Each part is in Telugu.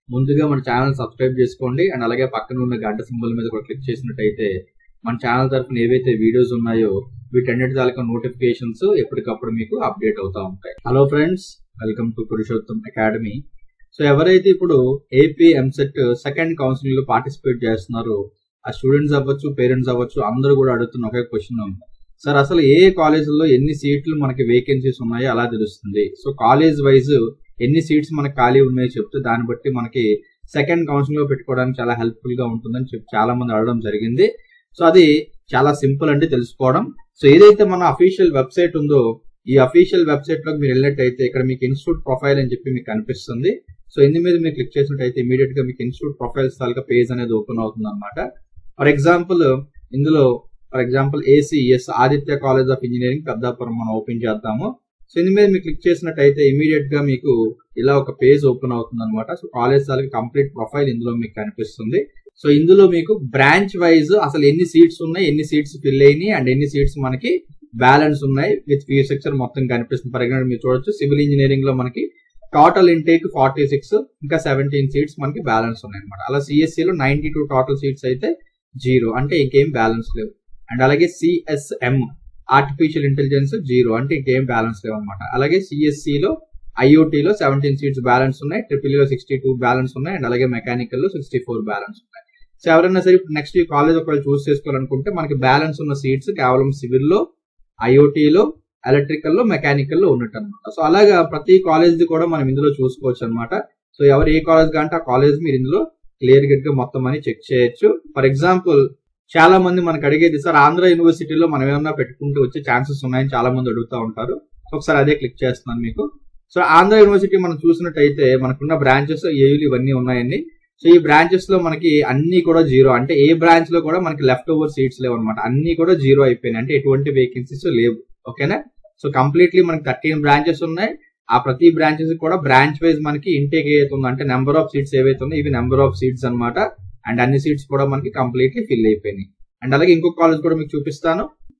ముందుగా మన ఛానల్ సబ్స్క్రైబ్ చేసుకోండి అండ్ అలాగే పక్కన ఉన్న గంట సింబల్ మీద కూడా క్లిక్ చేసినట్టయితే మన ఛానల్ తరఫున ఏవైతే వీడియోస్ ఉన్నాయో వీటన్నిటి తాలూకా నోటిఫికేషన్స్ ఎప్పటికప్పుడు మీకు అప్డేట్ అవుతా ఉంటాయి hello friends welcome to Purushottam academy so ఎవరైతే ఇప్పుడు ఏపీ ఎంసెట్ సెకండ్ కౌన్సిలింగ్ లో పార్టిసిపేట్ చేస్తున్నారో ఆ స్టూడెంట్స్ అవ్వచ్చు పేరెంట్స్ అవ్వచ్చు అందరూ కూడా అడుగుతున్న ఒకే క్వశ్చన్ సార్ అసలు ఏ కాలేజీలో ఎన్ని సీట్లు మనకి వేకెన్సీస్ ఉన్నాయో అలా తెలుస్తుంది సో కాలేజ్ వైజ్ ఎన్ని సీట్స్ మనకి ఖాళీ ఉన్నాయో చెప్తే దాన్ని బట్టి మనకి సెకండ్ కౌన్సిలింగ్ లో పెట్టుకోవడానికి చాలా హెల్ప్ఫుల్ గా ఉంటుందని చెప్పి చాలా మంది అడగడం జరిగింది సో అది చాలా సింపుల్ అంటే తెలుసుకోవడం సో ఏదైతే మన అఫీషియల్ వెబ్సైట్ ఉందో ఈ అఫీషియల్ వెబ్సైట్ లోకి మీరు వెళ్ళినట్టయితే ఇక్కడ మీకు ఇన్స్టిట్యూట్ ప్రొఫైల్ అని చెప్పి మీకు కనిపిస్తుంది సో ఇందు మీద మీరు క్లిక్ చేసినట్టయితే ఇమీడియట్ గా మీకు ఇన్స్టిట్యూట్ ప్రొఫైల్స్ తాలూకా పేజ్ అనేది ఓపెన్ అవుతుంది అనమాట ఫర్ ఎగ్జాంపుల్ ఇందులో for example ACS Aditya college of engineering Peddapuram మనం ఓపెన్ చేద్దాము సో ఇందు మీద మీరు క్లిక్ చేసినట్టయితే ఇమీడియట్ గా మీకు ఇలా ఒక పేజ్ ఓపెన్ అవుతుంది అనమాట సో కాలేజ్ తాలూకా కంప్లీట్ ప్రొఫైల్ ఇందులో మీకు కనిపిస్తుంది సో ఇందులో మీకు బ్రాంచ్ వైజ్ అసలు ఎన్ని సీట్స్ ఉన్నాయి ఎన్ని సీట్స్ ఫిల్ అయినాయి అండ్ ఎన్ని సీట్స్ మనకి బ్యాలెన్స్ ఉన్నాయి విత్ ఫీ సెక్షన్ మొత్తం కనిపిస్తుంది ఫర్ ఎగ్జాంపుల్ మీరు చూడొచ్చు సివిల్ ఇంజనీరింగ్ లో మనకి టోటల్ ఇంటేక్ ఫార్టీ సిక్స్ ఇంకా సెవెంటీన్ సీట్స్ మనకి బ్యాలెన్స్ ఉన్నాయి అనమాట అలా సిఎస్సి లో నైన్టీ టూ టోటల్ సీట్స్ అయితే జీరో అంటే ఇంకేం బ్యాలెన్స్ లేవు అండ్ అలాగే సిఎస్ఎం ఆర్టిఫిషియల్ ఇంటెలిజెన్స్ జీరో అంటే ఇంకేం బ్యాలెన్స్ లేవు అనమాట అలాగే సిఎస్సి లో ఐఓటీలో సెవెంటీన్ సీట్స్ బ్యాలెన్స్ ఉన్నాయి ట్రిపుల్ లో సిక్స్టీ టూ బ్యాలెన్స్ ఉన్నాయి అండ్ అలాగే మెకానికల్ లో సిక్స్టీ ఫోర్ బ్యాలెన్స్ ఉన్నాయి సో ఎవరైనా సరే నెక్స్ట్ ఈ కాలేజ్ ఒకవేళ చూస్ చేసుకోవాలనుకుంటే మనకి బ్యాలెన్స్ ఉన్న సీట్స్ కేవలం సివిల్ లో ఐఓటీలో ఎలక్ట్రికల్ లో మెకానికల్ లో ఉన్నట్టు అనమాట సో అలాగా ప్రతి కాలేజ్ కూడా మనం ఇందులో చూసుకోవచ్చు అనమాట సో ఎవరు ఏ కాలేజ్ కంటే ఆ కాలేజ్ మీరు ఇందులో క్లియర్ గా మొత్తం అని చెక్ చేయొచ్చు ఫర్ ఎగ్జాంపుల్ చాలా మంది మనకు అడిగేది సార్ ఆంధ్ర యూనివర్సిటీలో మనం ఏమన్నా పెట్టుకుంటూ వచ్చే ఛాన్సెస్ ఉన్నాయని చాలా మంది అడుగుతూ ఉంటారు ఒకసారి అదే క్లిక్ చేస్తున్నాను మీకు సో ఆంధ్ర యూనివర్సిటీ మనం చూసినట్టయితే మనకున్న బ్రాంచెస్ ఏయులు ఇవన్నీ ఉన్నాయండి సో ఈ బ్రాంచెస్ లో మనకి అన్ని కూడా జీరో అంటే ఏ బ్రాంచ్ లో కూడా మనకి లెఫ్ట్ ఓవర్ సీట్స్ లేవు అనమాట అన్ని కూడా జీరో అయిపోయినాయి అంటే ఎటువంటి వేకెన్సీస్ లేవు ఓకేనా సో కంప్లీట్లీ మనకి థర్టీన్ బ్రాంచెస్ ఉన్నాయి ఆ ప్రతి బ్రాంచెస్ కూడా బ్రాంచ్ వైజ్ మనకి ఇంటేక్ ఏదైతే ఉందో అంటే నెంబర్ ఆఫ్ సీట్స్ ఏవైతే ఉన్నాయో ఇవి నెంబర్ ఆఫ్ సీట్స్ అనమాట అండ్ అన్ని సీట్స్ కూడా మనకి కంప్లీట్లీ ఫిల్ అయిపోయినాయి అండ్ అలాగే ఇంకొక కాలేజ్ కూడా మీకు చూపిస్తాను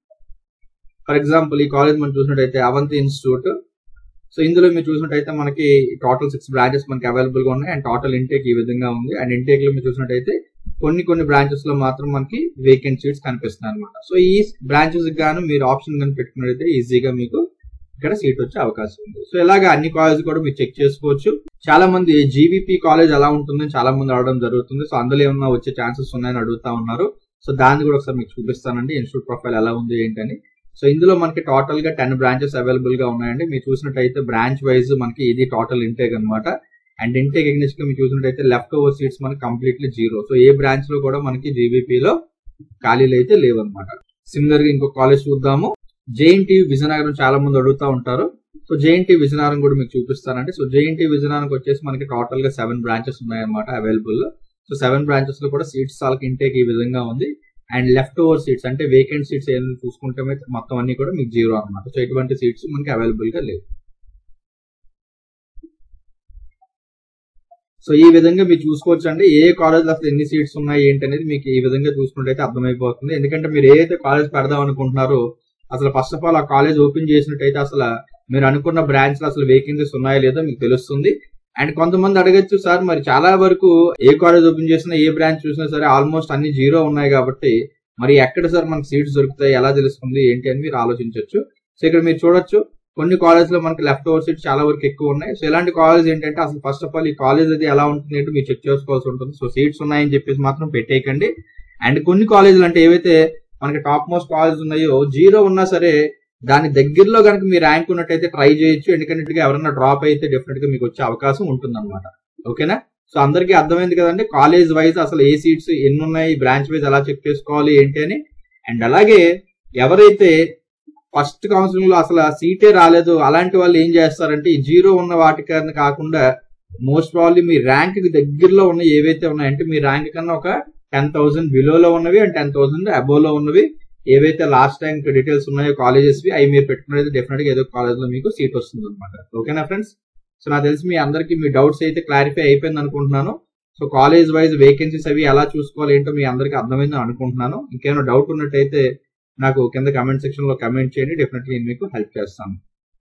ఫర్ ఎగ్జాంపుల్ ఈ కాలేజ్ మనం చూసినట్టయితే అవంతి ఇన్స్టిట్యూట్ సో ఇందులో మీరు చూసినట్టయితే మనకి టోటల్ సిక్స్ బ్రాంచెస్ మనకి అవైలబుల్ గా ఉన్నాయి అండ్ టోటల్ ఇంటేక్ ఈ విధంగా ఉంది అండ్ ఇంటేక్ లో మీరు చూసినట్టయితే కొన్ని కొన్ని బ్రాంచెస్ లో మాత్రం మనకి వేకెంట్ సీట్స్ కనిపిస్తున్నాయి అనమాట సో ఈ బ్రాంచెస్ గాను మీరు ఆప్షన్ కానీ పెట్టుకున్నట్టయితే ఈజీగా మీకు ఇక్కడ సీట్ వచ్చే అవకాశం ఉంది సో ఇలాగా అన్ని కాలేజ్ కూడా మీరు చెక్ చేసుకోవచ్చు చాలా మంది జీవీపీ కాలేజ్ ఎలా ఉంటుందని చాలా మంది అడగడం జరుగుతుంది సో అందులో ఏమన్నా వచ్చే ఛాన్సెస్ ఉన్నాయని అడుగుతా ఉన్నారు సో దాన్ని కూడా ఒకసారి మీకు చూపిస్తానండి ఇన్స్టిట్యూట్ ప్రొఫైల్ ఎలా ఉంది ఏంటని సో ఇందులో మనకి టోటల్ గా టెన్ బ్రాంచెస్ అవైలబుల్ గా ఉన్నాయండి మీరు చూసినట్టయితే బ్రాంచ్ వైజ్ మనకి ఇది టోటల్ ఇంటేక్ అనమాట అండ్ ఇంటేక్ ఎగ్నెస్ట్ గా మీరు చూసినట్టయితే లెఫ్ట్ ఓవర్ సీట్స్ మనకి కంప్లీట్లీ జీరో సో ఏ బ్రాంచ్ లో కూడా మనకి జీవీపీలో ఖాళీలు అయితే లేవు అనమాట సిమిలర్ గా ఇంకో కాలేజ్ చూద్దాము జేఎన్టీ విజయనగరం చాలా మంది అడుగుతా ఉంటారు సో జేఎన్టీ విజయనగరం కూడా మీకు చూపిస్తానంటే సో జేఎన్టీ విజయనగరం వచ్చేసి మనకి టోటల్ గా సెవెన్ బ్రాంచెస్ ఉన్నాయన్నమాట అవైలబుల్ సో సెవెన్ బ్రాంచెస్ లో కూడా సీట్స్ వాళ్ళకి ఇంటేక్ ఈ విధంగా ఉంది అండ్ లెఫ్ట్ ఓవర్ సీట్స్ అంటే వేకెంట్ సీట్స్ ఏదైనా చూసుకుంటే మొత్తం అన్ని కూడా మీకు జీరో అనమాట సో ఎటువంటి సీట్స్ మనకి అవైలబుల్ గా లేవు సో ఈ విధంగా మీరు చూసుకోవచ్చు అండి ఏ కాలేజ్ అసలు ఎన్ని సీట్స్ ఉన్నాయి ఏంటి అనేది మీకు ఈ విధంగా చూసుకుంటే అయితే అర్థమైపోతుంది ఎందుకంటే మీరు ఏదైతే కాలేజ్ పెడదాం అనుకుంటున్నారో అసలు ఫస్ట్ ఆఫ్ ఆల్ ఆ కాలేజ్ ఓపెన్ చేసినట్టయితే అసలు మీరు అనుకున్న బ్రాంచ్ లో అసలు వేకెన్సీస్ ఉన్నాయో లేదో మీకు తెలుస్తుంది అండ్ కొంతమంది అడగచ్చు సార్ మరి చాలా వరకు ఏ కాలేజ్ ఓపెన్ చేసినా ఏ బ్రాంచ్ చూసినా సరే ఆల్మోస్ట్ అన్ని జీరో ఉన్నాయి కాబట్టి మరి ఎక్కడ సార్ మనకి సీట్స్ దొరుకుతాయి ఎలా తెలుస్తుంది ఏంటి అని మీరు ఆలోచించవచ్చు సో ఇక్కడ మీరు చూడొచ్చు కొన్ని కాలేజ్ లో మనకి లెఫ్ట్ ఓవర్ సీట్స్ చాలా వరకు ఎక్కువ ఉన్నాయి సో ఇలాంటి కాలేజ్ ఏంటంటే అసలు ఫస్ట్ ఆఫ్ ఆల్ ఈ కాలేజ్ అది ఎలా ఉంటుంది ఏంటో మీరు చెక్ చేసుకోవాల్సి ఉంటుంది సో సీట్స్ ఉన్నాయని చెప్పేసి మాత్రం పెట్టేయకండి అండ్ కొన్ని కాలేజీలు అంటే ఏవైతే మనకి టాప్ మోస్ట్ కాలేజ్ ఉన్నాయో జీరో ఉన్నా సరే దాని దగ్గరలో కనుక మీరు ర్యాంక్ ఉన్నట్టయితే ట్రై చేయొచ్చు ఎందుకంటే ఎవరైనా డ్రాప్ అయితే డెఫినెట్ గా మీకు వచ్చే అవకాశం ఉంటుంది అనమాట ఓకేనా సో అందరికీ అర్థమైంది కదండి కాలేజ్ వైజ్ అసలు ఏ సీట్స్ ఎన్ని ఉన్నాయి బ్రాంచ్ వైజ్ ఎలా చెక్ చేసుకోవాలి ఏంటి అని అండ్ అలాగే ఎవరైతే ఫస్ట్ కౌన్సిలింగ్ లో అసలు సీటే రాలేదు అలాంటి వాళ్ళు ఏం చేస్తారంటే ఈ జీరో ఉన్న వాటికన్నా కాకుండా మోస్ట్ ప్రాబ్లీ మీ ర్యాంక్ కి దగ్గరలో ఉన్న ఏవైతే ఉన్నాయంటే మీ ర్యాంక్ కన్నా ఒక టెన్ థౌసండ్ బిలోలో ఉన్నవి అండ్ టెన్ థౌసండ్ అబోవ్ లో ఉన్నవి ఏవైతే లాస్ట్ టైం డీటెయిల్స్ ఉన్నాయో కాలేజెస్ వి అవి మీరు పెట్టుకున్నది డెఫినెట్ గా ఏదో కాలేజ్ లో మీకు సీట్ వస్తుంది అనమాట ఓకేనా ఫ్రెండ్స్ సో నాకు తెలిసి మీ అందరికి మీ డౌట్స్ అయితే క్లారిఫై అయిపోయింది అనుకుంటున్నాను సో కాలేజ్ వైజ్ వేకెన్సీస్ అవి ఎలా చూసుకోవాలి ఏంటో మీ అందరికి అర్థమైందని అనుకుంటున్నాను ఇంకేమైనా డౌట్ ఉన్నట్టయితే నాకు కింద కమెంట్ సెక్షన్ లో కమెంట్ చేయండి డెఫినెట్లీ నేను మీకు హెల్ప్ చేస్తాను